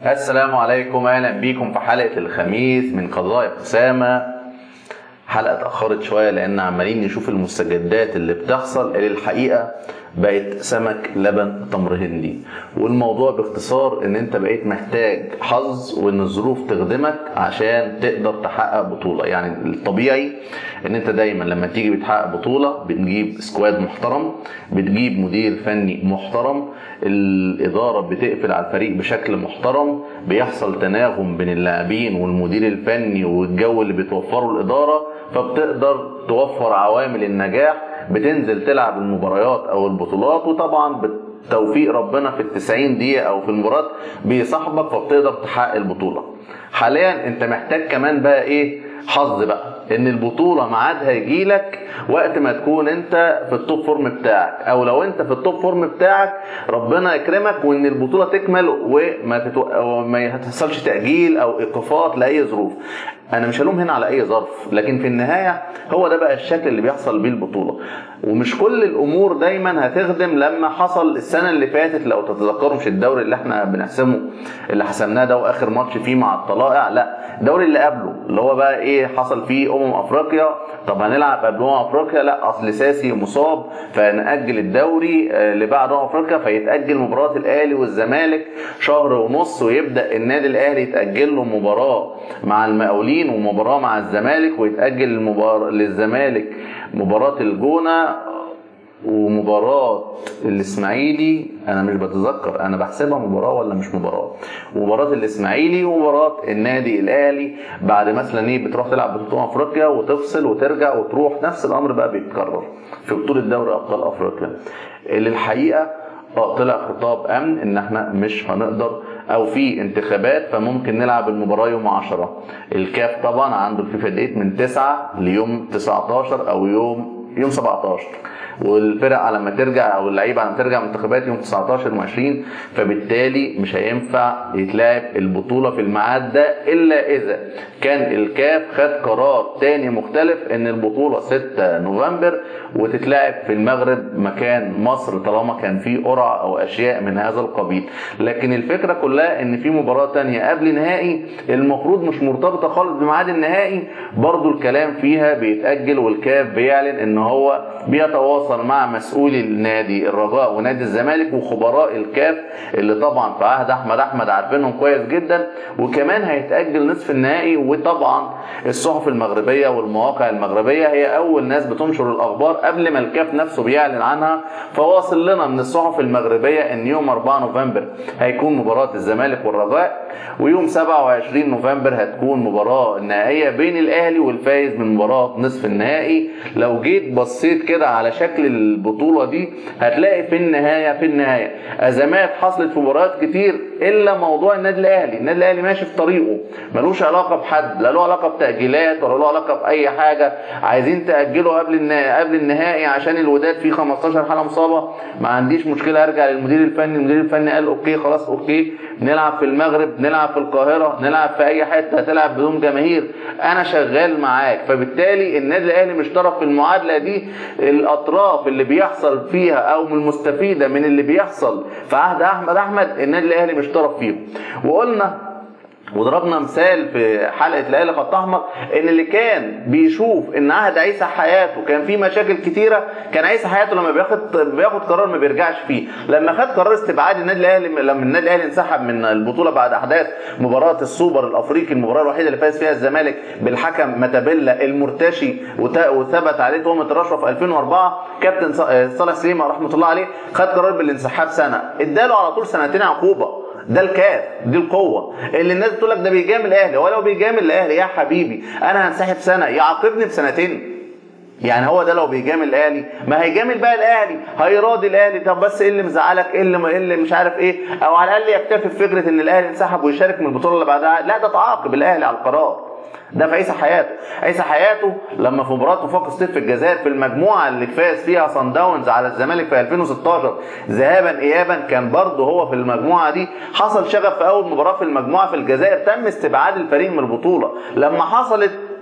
السلام عليكم اهلا بيكم في حلقه الخميس من قضايا اسامه حلقه اتاخرت شويه لان عمالين نشوف المستجدات اللي بتحصل اللي الحقيقه بقت سمك لبن تمر هندي والموضوع باختصار ان انت بقيت محتاج حظ وان الظروف تخدمك عشان تقدر تحقق بطوله يعني الطبيعي ان انت دايما لما تيجي بتحقق بطوله بتجيب سكواد محترم بتجيب مدير فني محترم الاداره بتقفل على الفريق بشكل محترم بيحصل تناغم بين اللاعبين والمدير الفني والجو اللي بتوفره الاداره فبتقدر توفر عوامل النجاح بتنزل تلعب المباريات او البطولات وطبعا بتوفيق ربنا في التسعين دقيقة او في المباراة بيصاحبك فبتقدر تحقق البطولة حاليا انت محتاج كمان بقى ايه حظ بقى ان البطوله ميعادها يجيلك وقت ما تكون انت في التوب فورم بتاعك او لو انت في التوب فورم بتاعك ربنا يكرمك وان البطوله تكمل وما تتو... ما تحصلش تاجيل او ايقافات لاي ظروف انا مش هلوم هنا على اي ظرف لكن في النهايه هو ده بقى الشكل اللي بيحصل بيه البطوله ومش كل الامور دايما هتخدم لما حصل السنه اللي فاتت لو تتذكروا مش الدوري اللي احنا بنحسمه اللي حسمناه ده واخر ماتش فيه مع الطلائع لا الدوري اللي قبله اللي هو بقى ايه حصل فيه امم افريقيا طب هنلعب قبل امم افريقيا لا اصل ساسي مصاب فنأجل الدوري اللي بعد امم افريقيا فيتأجل مباراه الاهلي والزمالك شهر ونص ويبدا النادي الاهلي يتأجل له مباراه مع المقاولين ومباراه مع الزمالك ويتأجل المباراة للزمالك مباراه الجونه ومباراة الإسماعيلي أنا مش بتذكر أنا بحسبها مباراة ولا مش مباراة ومباراة الإسماعيلي ومباراة النادي الأهلي بعد مثلا إيه بتروح تلعب بطولة أفريقيا وتفصل وترجع وتروح نفس الأمر بقى بيتكرر في بطولة دوري أبطال أفريقيا اللي الحقيقة اه طلع خطاب أمن إن إحنا مش هنقدر او في انتخابات فممكن نلعب المباراه يوم 10 الكاف طبعا عنده الفيفا ديت من 9 ليوم 19 او يوم يوم 17 والفرق على ما ترجع او اللعيبه على ما ترجع من انتخابات يوم 19 و20 فبالتالي مش هينفع يتلعب البطوله في الميعاد ده الا اذا كان الكاف خد قرار تاني مختلف ان البطوله 6 نوفمبر وتتلعب في المغرب مكان مصر طالما كان في قرعه او اشياء من هذا القبيل لكن الفكره كلها ان في مباراه تانية قبل نهائي المفروض مش مرتبطه خالص بميعاد النهائي برضو الكلام فيها بيتاجل والكاف بيعلن ان هو بيتواصل تواصل مع مسؤولي النادي الرجاء ونادي الزمالك وخبراء الكاف اللي طبعا في عهد احمد احمد عارفينهم كويس جدا وكمان هيتاجل نصف النهائي وطبعا الصحف المغربيه والمواقع المغربيه هي اول ناس بتنشر الاخبار قبل ما الكاف نفسه بيعلن عنها فواصل لنا من الصحف المغربيه ان يوم 4 نوفمبر هيكون مباراه الزمالك والرجاء ويوم 27 نوفمبر هتكون مباراه نهائيه بين الاهلي والفايز من مباراه نصف النهائي لو جيت بصيت كده على شكل البطوله دي هتلاقي في النهايه في النهايه ازمات حصلت في مباريات كتير الا موضوع النادي الاهلي النادي الاهلي ماشي في طريقه ملوش علاقه بحد لا له علاقه بتاجيلات ولا له علاقه باي حاجه عايزين تاجلوا قبل النهائي قبل النهائي عشان الوداد فيه 15 حاله مصابه ما عنديش مشكله ارجع للمدير الفني المدير الفني قال اوكي خلاص اوكي نلعب في المغرب نلعب في القاهره نلعب في اي حته هتلعب بدون جماهير انا شغال معاك فبالتالي النادي الاهلي مش طرف في المعادله دي الاطراف اللي بيحصل فيها او من المستفيده من اللي بيحصل في عهد احمد احمد النادي الاهلي مش طرف فيهم وقلنا وضربنا مثال في حلقه ليالي خط احمر ان اللي كان بيشوف ان عهد عيسى حياته كان فيه مشاكل كتيره كان عيسى حياته لما بياخد بياخد قرار ما بيرجعش فيه لما خد قرار استبعاد النادي الاهلي لما النادي الاهلي انسحب من البطوله بعد احداث مباراه السوبر الافريقي المباراه الوحيده اللي فاز فيها الزمالك بالحكم ماتابيلا المرتشي وثبت عليه تهمه الرشوه في 2004 كابتن صالح سليمه رحمه الله عليه خد قرار بالانسحاب سنه اداله على طول سنتين عقوبه ده الكاف دي القوه اللي الناس بتقول لك ده بيجامل الاهلي ولو بيجامل الاهلي يا حبيبي انا هنسحب سنه يعاقبني بسنتين يعني هو ده لو بيجامل الاهلي ما هيجامل بقى الاهلي هيراضي الاهلي طب بس ايه اللي مزعلك ايه اللي ايه اللي مش عارف ايه او على الاقل يكتفي بفكره ان الاهلي انسحب ويشارك من البطوله اللي بعدها لا ده تعاقب الاهلي على القرار ده في عيسى حياته عيسى حياته لما في مباراه وفاق ستيت في الجزائر في المجموعه اللي فاز فيها صن داونز على الزمالك في 2016 ذهابا ايابا كان برضه هو في المجموعه دي حصل شغف في اول مباراه في المجموعه في الجزائر تم استبعاد الفريق من البطوله لما حصلت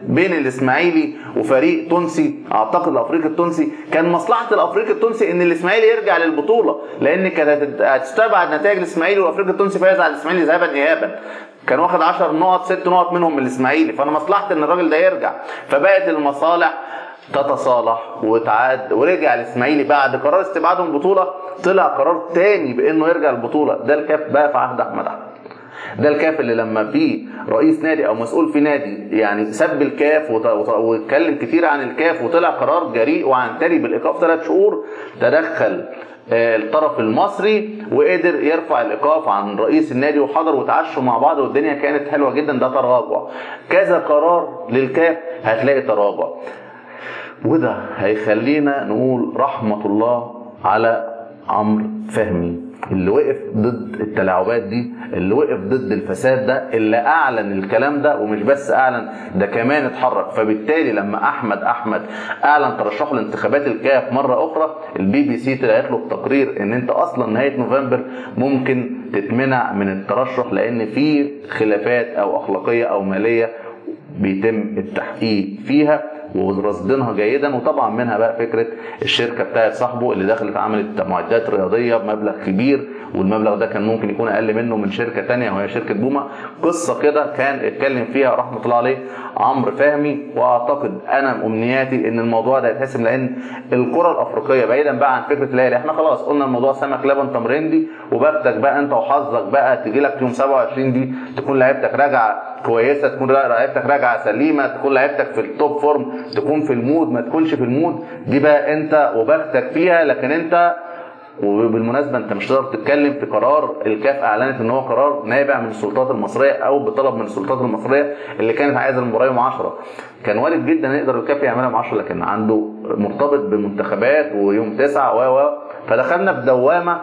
بين الاسماعيلي وفريق تونسي اعتقد الافريقي التونسي كان مصلحه الافريقي التونسي ان الاسماعيلي يرجع للبطوله لان كانت هتستبعد نتائج الاسماعيلي والافريقي التونسي فيز على الاسماعيلي ذهابا ايابا كان واخد 10 نقط 6 نقط منهم من الاسماعيلي فانا مصلحتي ان الراجل ده يرجع فبقت المصالح تتصالح وتعاد ورجع الاسماعيلي بعد قرار استبعاده من البطوله طلع قرار تاني بانه يرجع البطوله ده الكاف بقى في عهد احمد احمد ده الكاف اللي لما في رئيس نادي او مسؤول في نادي يعني سب الكاف وت- وت- واتكلم كتير عن الكاف وطلع قرار جريء وعنتري بالايقاف ثلاث شهور تدخل آه، الطرف المصري وقدر يرفع الايقاف عن رئيس النادي وحضر وتعشوا مع بعض والدنيا كانت حلوه جدا ده تراجع كذا قرار للكاف هتلاقي تراجع وده هيخلينا نقول رحمة الله على عمرو فهمي اللي وقف ضد التلاعبات دي اللي وقف ضد الفساد ده اللي اعلن الكلام ده ومش بس اعلن ده كمان اتحرك فبالتالي لما احمد احمد اعلن ترشحه لانتخابات الكاف مره اخرى البي بي سي طلع يطلب تقرير ان انت اصلا نهايه نوفمبر ممكن تتمنع من الترشح لان في خلافات او اخلاقيه او ماليه بيتم التحقيق فيها ورصدينها جيدا وطبعا منها بقى فكره الشركه بتاعت صاحبه اللي دخلت عملت معدات رياضيه بمبلغ كبير والمبلغ ده كان ممكن يكون اقل منه من شركه تانية وهي شركه بوما قصه كده كان اتكلم فيها رحمه الله عليه عمرو فهمي واعتقد انا امنياتي ان الموضوع ده يتحسم لان الكره الافريقيه بعيدا بقى عن فكره الاهلي احنا خلاص قلنا الموضوع سمك لبن تمرندي وبختك بقى انت وحظك بقى تجي لك يوم 27 دي تكون لعيبتك راجعه كويسه تكون لعيبتك راجعه سليمه تكون لعيبتك في التوب فورم تكون في المود ما تكونش في المود دي بقى انت وبختك فيها لكن انت وبالمناسبه انت مش هتقدر تتكلم في قرار الكاف اعلنت ان هو قرار نابع من السلطات المصريه او بطلب من السلطات المصريه اللي كانت عايزه المباراه يوم 10 كان وارد جدا يقدر الكاف يعملها يوم 10 لكن عنده مرتبط بمنتخبات ويوم 9 و و فدخلنا في دوامه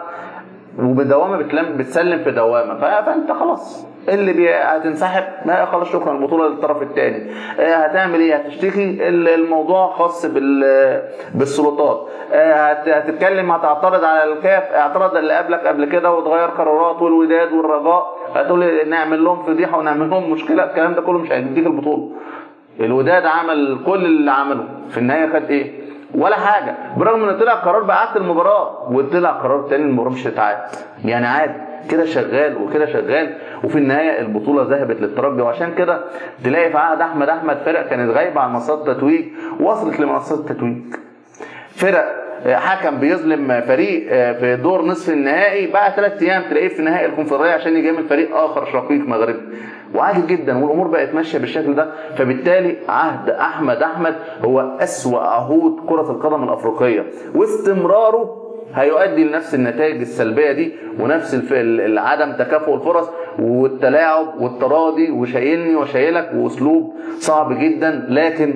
وبدوامه بتلم بتسلم في دوامه ف- فانت خلاص اللي بي... هتنسحب لا خلاص شكرا البطوله للطرف الثاني هتعمل ايه هتشتكي ال- الموضوع خاص بال... بالسلطات آه، هت... هتتكلم هتعترض على الكاف اعترض اللي قبلك قبل كده وتغير قرارات والوداد والرجاء هتقول نعمل لهم فضيحه ونعمل لهم مشكله الكلام ده كله مش هيديك البطوله الوداد عمل كل اللي عمله في النهايه خد ايه ولا حاجه برغم ان طلع قرار باعاده المباراه وطلع قرار تاني المباراه مش هتتعاد يعني عادي كده شغال وكده شغال وفي النهايه البطوله ذهبت للترجي وعشان كده تلاقي في عهد احمد احمد فرق كانت غايبه عن منصات التتويج وصلت لمنصات التتويج فرق حكم بيظلم فريق في دور نصف النهائي بعد ثلاث ايام تلاقيه في نهائي الكونفدراليه عشان يجامل فريق اخر شقيق مغربي وعادي جدا والامور بقت ماشيه بالشكل ده فبالتالي عهد احمد احمد هو اسوا عهود كره القدم الافريقيه واستمراره هيؤدي لنفس النتائج السلبيه دي ونفس الف... ال- عدم تكافؤ الفرص والتلاعب والتراضي وشايلني وشايلك واسلوب صعب جدا لكن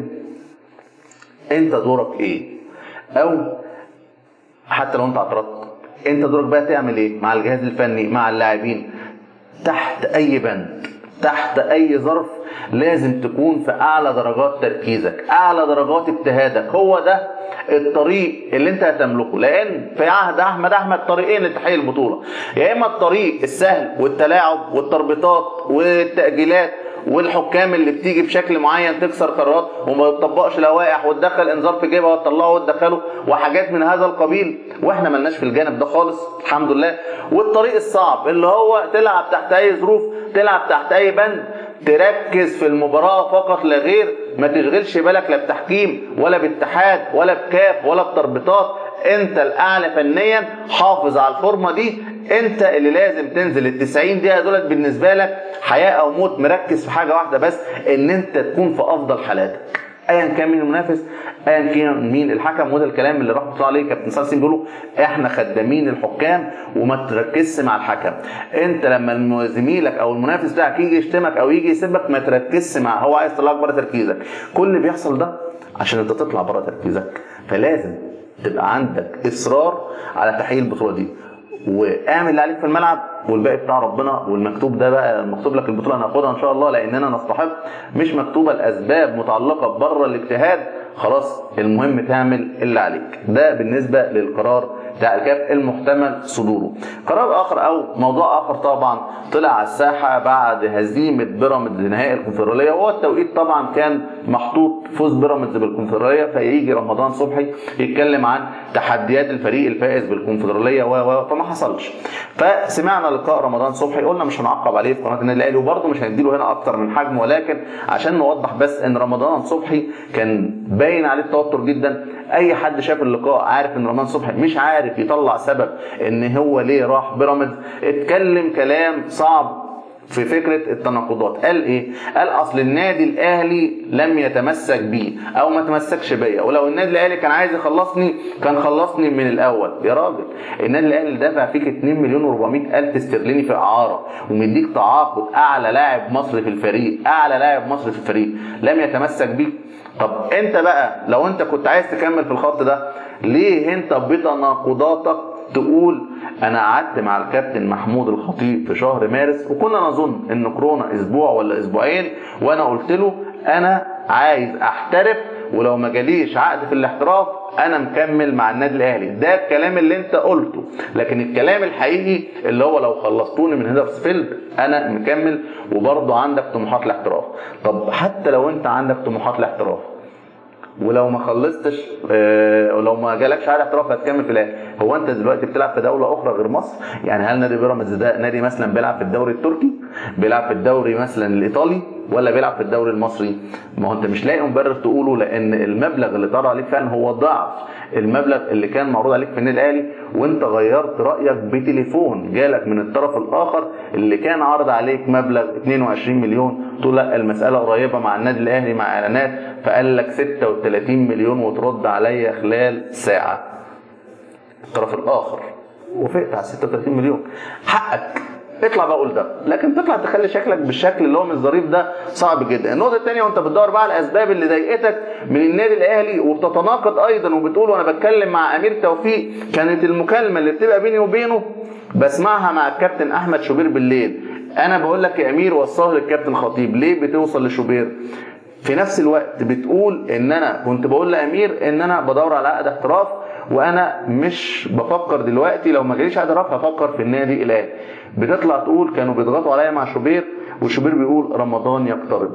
انت دورك ايه او حتى لو انت اعترضت انت دورك بقى تعمل ايه مع الجهاز الفني مع اللاعبين تحت اي بند تحت اي ظرف لازم تكون في اعلى درجات تركيزك اعلى درجات اجتهادك هو ده الطريق اللي انت هتملكه لان في عهد احمد احمد طريقين لتحقيق البطوله يا اما الطريق السهل والتلاعب والتربيطات والتاجيلات والحكام اللي بتيجي بشكل معين تكسر قرارات وما تطبقش لوائح وتدخل انذار في جيبها وتطلعه وتدخله وحاجات من هذا القبيل واحنا ملناش في الجانب ده خالص الحمد لله والطريق الصعب اللي هو تلعب تحت اي ظروف تلعب تحت اي بند تركز في المباراة فقط لا غير ما تشغلش بالك لا بتحكيم ولا باتحاد ولا بكاف ولا بتربيطات انت الاعلى فنيا حافظ على الفورمه دي انت اللي لازم تنزل ال 90 دقيقه دولت بالنسبه لك حياه او موت مركز في حاجه واحده بس ان انت تكون في افضل حالاتك ايا كان مين المنافس ايا كان مين الحكم وده الكلام اللي رحمه الله عليه كابتن سالسين بيقولوا احنا خدامين الحكام وما تركزش مع الحكم انت لما زميلك او المنافس بتاعك يجي يشتمك او يجي يسبك ما تركزش معاه هو عايز يطلعك بره تركيزك كل اللي بيحصل ده عشان انت تطلع بره تركيزك فلازم تبقى عندك اصرار على تحقيق البطوله دي واعمل اللي عليك في الملعب والباقي بتاع ربنا والمكتوب ده بقى مكتوب لك البطوله هناخدها ان شاء الله لاننا نستحق مش مكتوبه الاسباب متعلقه بره الاجتهاد خلاص المهم تعمل اللي عليك ده بالنسبه للقرار بتاع الكاف المحتمل صدوره قرار اخر او موضوع اخر طبعا طلع على الساحه بعد هزيمه بيراميدز نهائي الكونفدراليه وهو التوقيت طبعا كان محطوط فوز بيراميدز بالكونفدراليه فيجي رمضان صبحي يتكلم عن تحديات الفريق الفائز بالكونفدراليه و و فما حصلش فسمعنا لقاء رمضان صبحي قلنا مش هنعقب عليه في قناه النادي الاهلي وبرضه مش هنديله هنا اكتر من حجمه ولكن عشان نوضح بس ان رمضان صبحي كان باين عليه التوتر جدا اي حد شاف اللقاء عارف ان رمضان صبحي مش عارف يطلع سبب ان هو ليه راح بيراميدز اتكلم كلام صعب في فكره التناقضات قال ايه قال اصل النادي الاهلي لم يتمسك بي او ما تمسكش بيا ولو النادي الاهلي كان عايز يخلصني كان خلصني من الاول يا راجل النادي الاهلي دافع فيك 2 مليون و400 الف استرليني في اعاره ومديك تعاقد اعلى لاعب مصري في الفريق اعلى لاعب مصري في الفريق لم يتمسك بيك طب انت بقى لو انت كنت عايز تكمل في الخط ده ليه انت بتناقضاتك تقول انا قعدت مع الكابتن محمود الخطيب في شهر مارس وكنا نظن ان كورونا اسبوع ولا اسبوعين وانا قلت له انا عايز احترف ولو ما جاليش عقد في الاحتراف انا مكمل مع النادي الاهلي ده الكلام اللي انت قلته لكن الكلام الحقيقي اللي هو لو خلصتوني من هيدرسفيلد انا مكمل وبرضه عندك طموحات الاحتراف طب حتى لو انت عندك طموحات الاحتراف ولو ما خلصتش آه، ولو ما جالكش عقد احتراف هتكمل في الاهلي هو انت دلوقتي بتلعب في دوله اخرى غير مصر يعني هل نادي بيراميدز ده نادي مثلا بيلعب في الدوري التركي بيلعب في الدوري مثلا الايطالي ولا بيلعب في الدوري المصري ما هو انت مش لاقي مبرر تقوله لان المبلغ اللي طرح عليك فعلا هو ضعف المبلغ اللي كان معروض عليك في النادي الاهلي وانت غيرت رايك بتليفون جالك من الطرف الاخر اللي كان عارض عليك مبلغ 22 مليون تقول لا المساله قريبه مع النادي الاهلي مع اعلانات فقال لك 36 مليون وترد عليا خلال ساعه الطرف الاخر وافقت على 36 مليون حقك اطلع بقى قول ده لكن تطلع تخلي شكلك بالشكل اللي هو مش ظريف ده صعب جدا النقطه الثانيه وانت بتدور بقى على الاسباب اللي ضايقتك من النادي الاهلي وبتتناقض ايضا وبتقول وانا بتكلم مع امير توفيق كانت المكالمه اللي بتبقى بيني وبينه بسمعها مع الكابتن احمد شوبير بالليل انا بقول لك يا امير وصلها للكابتن خطيب ليه بتوصل لشوبير في نفس الوقت بتقول ان انا كنت بقول لامير ان انا بدور على عقد احتراف وانا مش بفكر دلوقتي لو ما جاليش عقد احتراف هفكر في النادي الاهلي بتطلع تقول كانوا بيضغطوا عليا مع شوبير وشوبير بيقول رمضان يقترب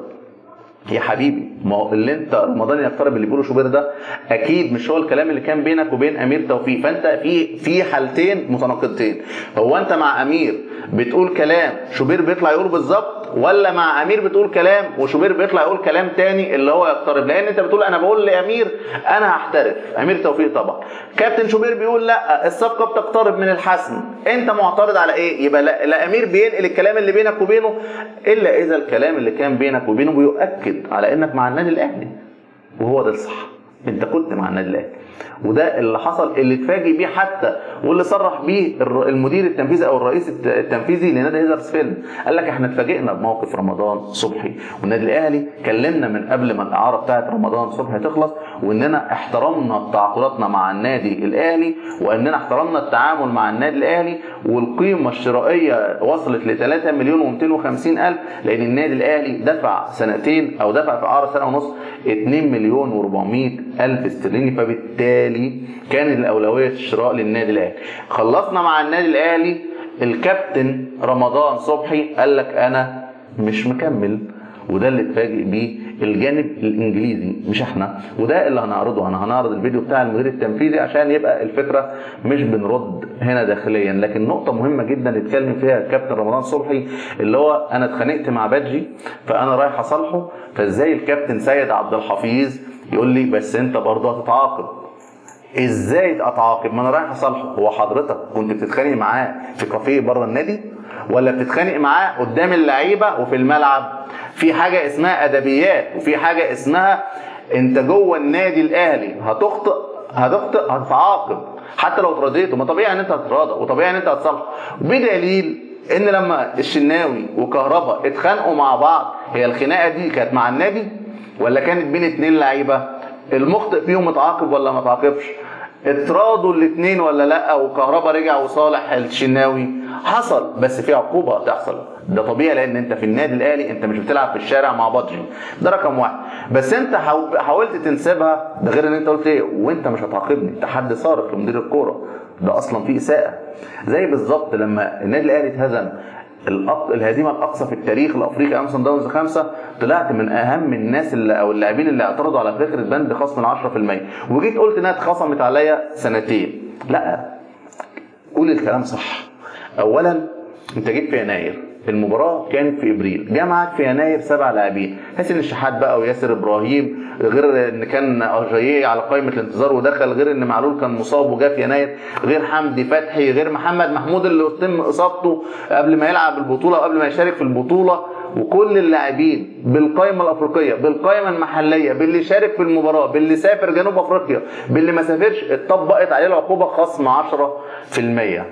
يا حبيبي ما هو اللي انت رمضان يقترب اللي بيقوله شوبير ده اكيد مش هو الكلام اللي كان بينك وبين امير توفيق فانت في في حالتين متناقضتين هو انت مع امير بتقول كلام شوبير بيطلع يقول بالظبط ولا مع امير بتقول كلام وشوبير بيطلع يقول كلام تاني اللي هو يقترب لان انت بتقول انا بقول لامير انا هحترف امير توفيق طبعا كابتن شوبير بيقول لا الصفقه بتقترب من الحسم انت معترض على ايه يبقى لا, لا امير بينقل الكلام اللي بينك وبينه الا اذا الكلام اللي كان بينك وبينه بيؤكد على انك مع النادي الاهلي وهو ده الصح انت كنت مع النادي الاهلي وده اللي حصل اللي اتفاجئ بيه حتى واللي صرح بيه الر- المدير التنفيذي او الرئيس الت- التنفيذي لنادي هيدرسفيلد قال لك احنا اتفاجئنا بموقف رمضان صبحي والنادي الاهلي كلمنا من قبل ما الاعاره بتاعت رمضان صبحي تخلص واننا احترمنا تعاقداتنا مع النادي الاهلي واننا احترمنا التعامل مع النادي الاهلي والقيمه الشرائيه وصلت ل 3 مليون و250 الف لان النادي الاهلي دفع سنتين او دفع في اعاره سنه ونص 2 مليون و400 الف استرليني فبالتالي كانت الاولويه الشراء للنادي الاهلي خلصنا مع النادي الاهلي الكابتن رمضان صبحي قال لك انا مش مكمل وده اللي اتفاجئ بيه الجانب الانجليزي مش احنا وده اللي هنعرضه انا هنعرض الفيديو بتاع المدير التنفيذي عشان يبقى الفكره مش بنرد هنا داخليا لكن نقطه مهمه جدا اتكلم فيها الكابتن رمضان صبحي اللي هو انا اتخانقت مع بادجي فانا رايح اصالحه فازاي الكابتن سيد عبد الحفيظ يقول لي بس انت برضه هتتعاقب ازاي اتعاقب ما انا رايح اصالحه هو حضرتك كنت بتتخانق معاه في كافيه بره النادي ولا بتتخانق معاه قدام اللعيبه وفي الملعب في حاجه اسمها ادبيات وفي حاجه اسمها انت جوه النادي الاهلي هتخطئ هتخطئ هتتعاقب حتى لو اتراضيته ما طبيعي ان انت هتتراضى وطبيعي ان انت هتصالح بدليل ان لما الشناوي وكهربا اتخانقوا مع بعض هي الخناقه دي كانت مع النادي ولا كانت بين اتنين لعيبه المخطئ فيهم اتعاقب ولا ما اتعاقبش اتراضوا الاثنين ولا لا وكهربا رجع وصالح الشناوي حصل بس في عقوبه هتحصل ده طبيعي لان انت في النادي الاهلي انت مش بتلعب في الشارع مع بادجي ده رقم واحد بس انت حاو- حاولت تنسبها ده غير ان انت قلت ايه وانت مش هتعاقبني انت حد صارف لمدير الكوره ده اصلا في اساءه زي بالظبط لما النادي الاهلي اتهزم الأق... الهزيمه الاقصى في التاريخ الافريقي امام صن داونز خمسه طلعت من اهم الناس اللي او اللاعبين اللي اعترضوا على فكره بند خصم ال 10% وجيت قلت انها اتخصمت عليا سنتين لا قول الكلام صح اولا انت جيت في يناير المباراة كانت في ابريل جمعك في يناير سبع لاعبين حسين الشحات بقى وياسر ابراهيم غير ان كان اجاييه على قائمة الانتظار ودخل غير ان معلول كان مصاب وجا في يناير غير حمدي فتحي غير محمد محمود اللي تم اصابته قبل ما يلعب البطولة وقبل ما يشارك في البطولة وكل اللاعبين بالقائمة الأفريقية بالقائمة المحلية باللي شارك في المباراة باللي سافر جنوب أفريقيا باللي ما سافرش اتطبقت عليه العقوبة خصم 10%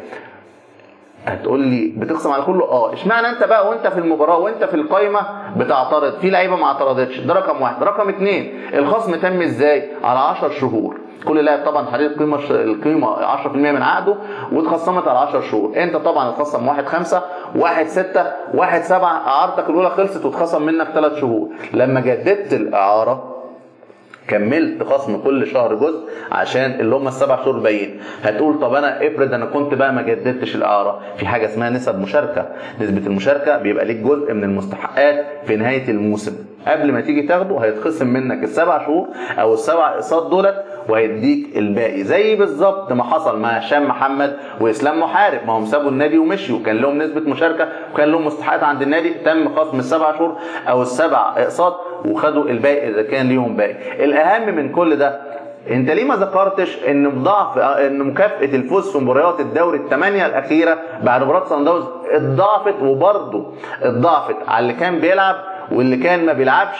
هتقول لي بتقسم على كله اه اشمعنى انت بقى وانت في المباراه وانت في القايمه بتعترض في لعيبه ما اعترضتش ده رقم واحد رقم اثنين الخصم تم ازاي على 10 شهور كل لاعب طبعا حدد القيمه القيمه 10% من عقده واتخصمت على 10 شهور انت طبعا اتخصم 1 5 1 6 1 7 اعارتك الاولى خلصت واتخصم منك 3 شهور لما جددت الاعاره كملت خصم كل شهر جزء عشان اللي هم السبع شهور باقيين هتقول طب انا افرض انا كنت بقى ما جددتش الاعاره في حاجه اسمها نسب مشاركه نسبه المشاركه بيبقى ليك جزء من المستحقات في نهايه الموسم قبل ما تيجي تاخده هيتخصم منك السبع شهور او السبع اقساط دولت وهيديك الباقي زي بالظبط ما حصل مع هشام محمد واسلام محارب ما هم سابوا النادي ومشيوا وكان لهم نسبه مشاركه وكان لهم مستحقات عند النادي تم خصم السبع شهور او السبع اقساط وخدوا الباقي اذا كان ليهم باقي الاهم من كل ده انت ليه ما ذكرتش ان بضعف ان مكافاه الفوز في مباريات الدوري الثمانيه الاخيره بعد مباراه صن داونز اتضاعفت وبرضه اتضاعفت على اللي كان بيلعب واللي كان ما بيلعبش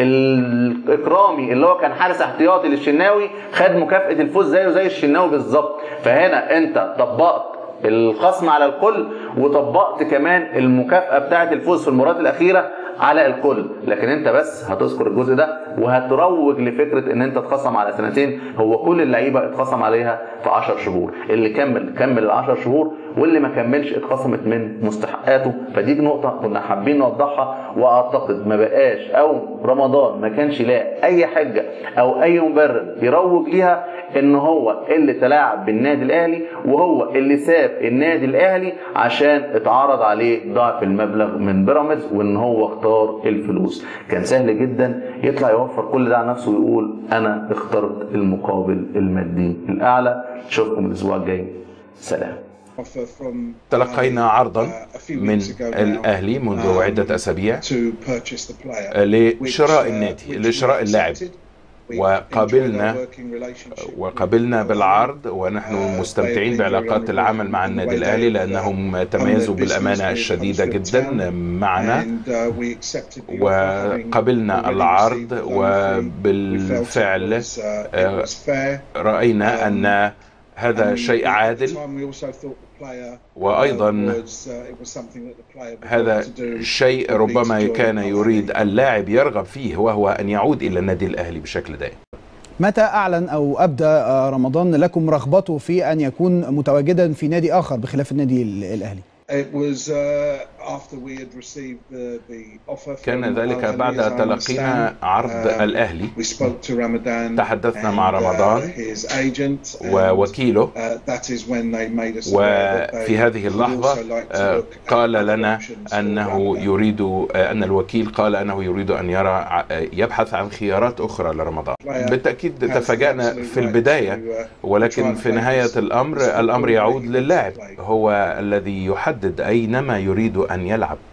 الاكرامي اللي هو كان حارس احتياطي للشناوي خد مكافاه الفوز زيه زي الشناوي بالظبط فهنا انت طبقت الخصم على الكل وطبقت كمان المكافاه بتاعه الفوز في المباريات الاخيره على الكل لكن انت بس هتذكر الجزء ده وهتروج لفكره ان انت اتخصم على سنتين هو كل اللعيبه اتخصم عليها في 10 شهور اللي كمل كمل ال 10 شهور واللي ما كملش اتخصمت من مستحقاته فدي نقطه كنا حابين نوضحها واعتقد ما بقاش او رمضان ما كانش لاقي اي حجه او اي مبرر يروج ليها ان هو اللي تلاعب بالنادي الاهلي وهو اللي ساب النادي الاهلي عشان اتعرض عليه ضعف المبلغ من بيراميدز وان هو اختار الفلوس كان سهل جدا يطلع يوفر كل ده على نفسه ويقول انا اخترت المقابل المادي الاعلى اشوفكم الاسبوع الجاي سلام تلقينا عرضا من الأهلي منذ عدة أسابيع لشراء النادي لشراء اللاعب وقابلنا وقابلنا بالعرض ونحن مستمتعين بعلاقات العمل مع النادي الاهلي لانهم تميزوا بالامانه الشديده جدا معنا وقبلنا العرض وبالفعل راينا ان هذا شيء عادل وايضا هذا شيء ربما كان يريد اللاعب يرغب فيه وهو ان يعود الى النادي الاهلي بشكل دائم متى اعلن او ابدى رمضان لكم رغبته في ان يكون متواجدا في نادي اخر بخلاف النادي الاهلي كان ذلك بعد تلقينا عرض الأهلي تحدثنا مع رمضان ووكيله وفي هذه اللحظة قال لنا أنه يريد أن الوكيل قال أنه يريد أن يرى يبحث عن خيارات أخرى لرمضان بالتأكيد تفاجأنا في البداية ولكن في نهاية الأمر الأمر يعود للاعب هو الذي يحدد أينما يريد أن يلعب